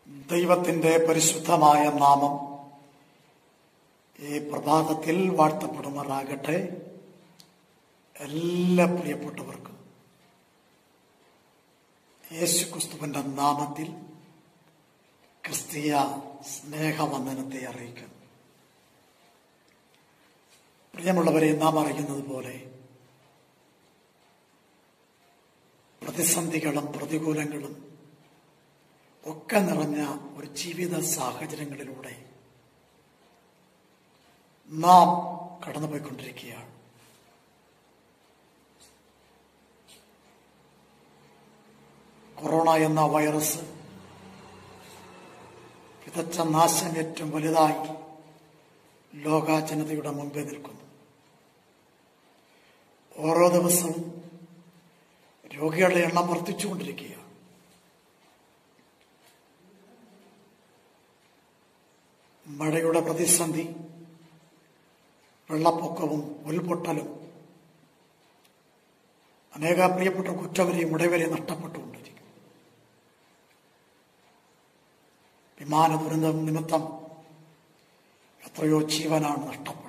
ദൈവത്തിന്റെ പരിശുദ്ധമായ നാമം ഈ പ്രഭാതത്തിൽ വാഴ്ത്തപ്പെടുമാറാകട്ടെ എല്ലാ പ്രിയപ്പെട്ടവർക്കും യേശു ക്രിസ്തുവിന്റെ നാമത്തിൽ ക്രിസ്തീയ സ്നേഹവന്ദനത്തെ അറിയിക്കുന്നു പ്രിയമുള്ളവരെ നാം അറിയുന്നത് പോലെ പ്രതിസന്ധികളും പ്രതികൂലങ്ങളും ഒക്കെ നിറഞ്ഞ ഒരു ജീവിത സാഹചര്യങ്ങളിലൂടെ നാം കടന്നുപോയിക്കൊണ്ടിരിക്കുകയാണ് കൊറോണ എന്ന വൈറസ് വിതച്ച നാശം ഏറ്റവും വലുതായി ലോക ജനതയുടെ മുമ്പിൽ നിൽക്കുന്നു ഓരോ ദിവസവും രോഗികളുടെ എണ്ണം വർദ്ധിച്ചുകൊണ്ടിരിക്കുകയാണ് മഴയുടെ പ്രതിസന്ധി വെള്ളപ്പൊക്കവും ഉൾപൊട്ടലും അനേക പ്രിയപ്പെട്ട കുറ്റവരെയും ഉടയവരെയും നഷ്ടപ്പെട്ടുകൊണ്ടിരിക്കും വിമാന ദുരന്തം നിമിത്തം എത്രയോ ജീവനാണ് നഷ്ടപ്പെട്ടത്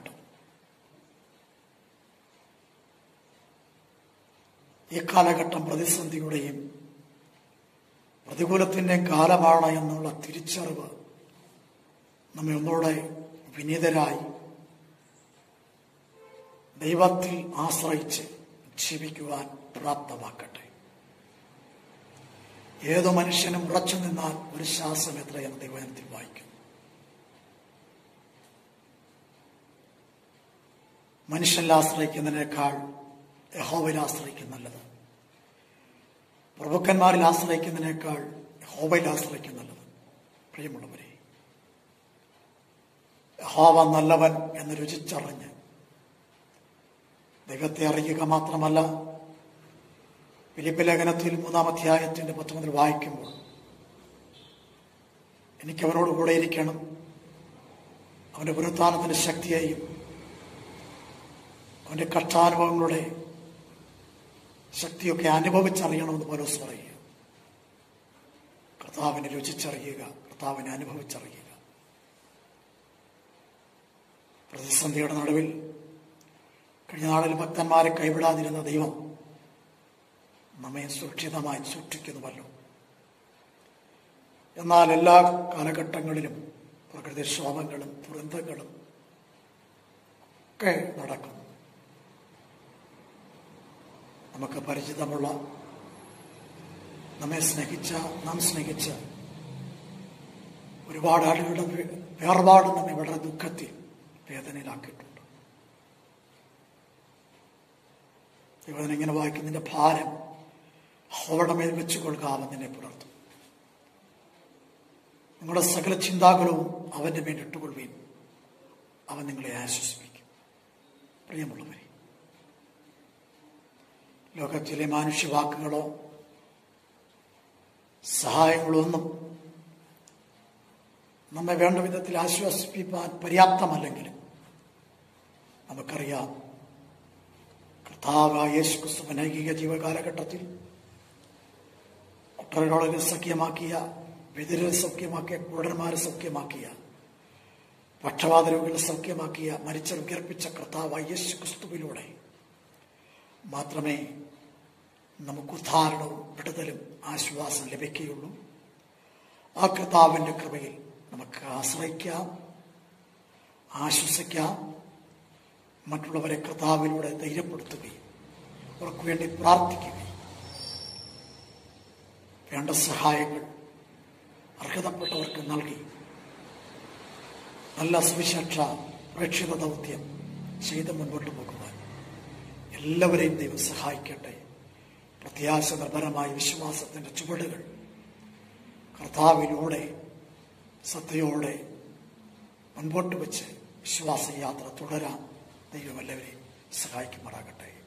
ഈ കാലഘട്ടം പ്രതിസന്ധിയുടെയും പ്രതികൂലത്തിൻ്റെയും കാലമാണ് എന്നുള്ള തിരിച്ചറിവ് നമ്മെ ഒന്നുകൂടെ വിനീതരായി ദൈവത്തിൽ ആശ്രയിച്ച് ജീവിക്കുവാൻ പ്രാപ്തമാക്കട്ടെ ഏതു മനുഷ്യനും ഉറച്ചു നിന്നാൽ ഒരു ശ്വാസം എത്രയെന്ന് ദൈവത്തിൽ വായിക്കും മനുഷ്യനിൽ ആശ്രയിക്കുന്നതിനേക്കാൾ യഹോവയിൽ ആശ്രയിക്കും നല്ലത് പ്രഭുക്കന്മാരിൽ ആശ്രയിക്കുന്നതിനേക്കാൾ യഹോവയിൽ ആശ്രയിക്കും നല്ലത് പ്രിയമുള്ളവരെ യഹോവ നല്ലവൻ എന്ന് രുചിച്ചറിഞ്ഞ് ദൈവത്തെ അറിയുക മാത്രമല്ല ഫിലിപ്പ് ലേഖനത്തിൽ മൂന്നാം അധ്യായത്തിന്റെ പത്ത് മുതൽ വായിക്കുമ്പോൾ എനിക്ക് അവനോട് കൂടെ ഇരിക്കണം അവന്റെ പുനരുത്ഥാനത്തിന്റെ ശക്തിയെയും അവന്റെ കഷ്ടാനുഭവങ്ങളുടെ ശക്തിയൊക്കെ അനുഭവിച്ചറിയണമെന്ന് പോലോസ് പറയുക കർത്താവിനെ രുചിച്ചറിയുക കർത്താവിനെ അനുഭവിച്ചറിയുക പ്രതിസന്ധിയുടെ നടുവിൽ കഴിഞ്ഞ നാളിൽ ഭക്തന്മാരെ കൈവിടാതിരുന്ന ദൈവം നമ്മെ സുരക്ഷിതമായി സൂക്ഷിക്കുന്നുവല്ലോ എന്നാൽ എല്ലാ കാലഘട്ടങ്ങളിലും പ്രകൃതിക്ഷോഭങ്ങളും ദുരന്തങ്ങളും ഒക്കെ നടക്കും നമുക്ക് പരിചിതമുള്ള നമ്മെ സ്നേഹിച്ച നാം സ്നേഹിച്ച ഒരുപാട് ആളുകളുടെ വേർപാട് നമ്മെ വളരെ ദുഃഖത്തിൽ വേദനയിലാക്കിയിട്ടുണ്ട് ദൈവം ഇങ്ങനെ വായിക്കുന്നതിന്റെ ഭാരം അവരുടെ മേൽ വെച്ചു കൊള്ളുക നിന്നെ പുലർത്തും നിങ്ങളുടെ സകല ചിന്താകുലവും അവന്റെ മേൽ ഇട്ടുകൊള്ളുകയും അവൻ നിങ്ങളെ ആശ്വസിപ്പിക്കും പ്രിയമുള്ളവരെ ലോകത്തിലെ മാനുഷ്യവാക്കുകളോ സഹായങ്ങളോ ഒന്നും നമ്മെ വേണ്ട വിധത്തിൽ ആശ്വസിപ്പിക്കാൻ പര്യാപ്തമല്ലെങ്കിലും നമുക്കറിയാം കർത്താവ് യേശു ക്രിസ്തു അനൈകിക ജീവകാലഘട്ടത്തിൽ കുട്ടറുകളെ സഖ്യമാക്കിയ വിതിരെ സൗഖ്യമാക്കിയ കുടന്മാരെ സൗഖ്യമാക്കിയ പക്ഷപാത രോഗികളെ സൗഖ്യമാക്കിയ മരിച്ച ഉയർപ്പിച്ച കർത്താവ് യേശു ക്രിസ്തുവിലൂടെ മാത്രമേ നമുക്ക് ഉദ്ധാരണവും വിടുതലും ആശ്വാസം ലഭിക്കുകയുള്ളൂ ആ കർത്താവിൻ്റെ കൃപയിൽ നമുക്ക് ആശ്രയിക്കാം ആശ്വസിക്കാം മറ്റുള്ളവരെ കർത്താവിലൂടെ ധൈര്യപ്പെടുത്തുകയും അവർക്ക് വേണ്ടി പ്രാർത്ഥിക്കുകയും വേണ്ട സഹായങ്ങൾ അർഹതപ്പെട്ടവർക്ക് നൽകി നല്ല സുവിശേഷ പ്രേക്ഷിത ദൗത്യം ചെയ്ത് മുൻപോട്ട് പോകുവാൻ എല്ലാവരെയും ദൈവം സഹായിക്കട്ടെ പ്രത്യാശ നിർഭരമായ വിശ്വാസത്തിന്റെ ചുവടുകൾ കർത്താവിലൂടെ സത്യയോടെ മുൻപോട്ട് വെച്ച് വിശ്വാസയാത്ര തുടരാൻ ദൈവം എല്ലാവരെയും സഹായിക്കുമാറാകട്ടെ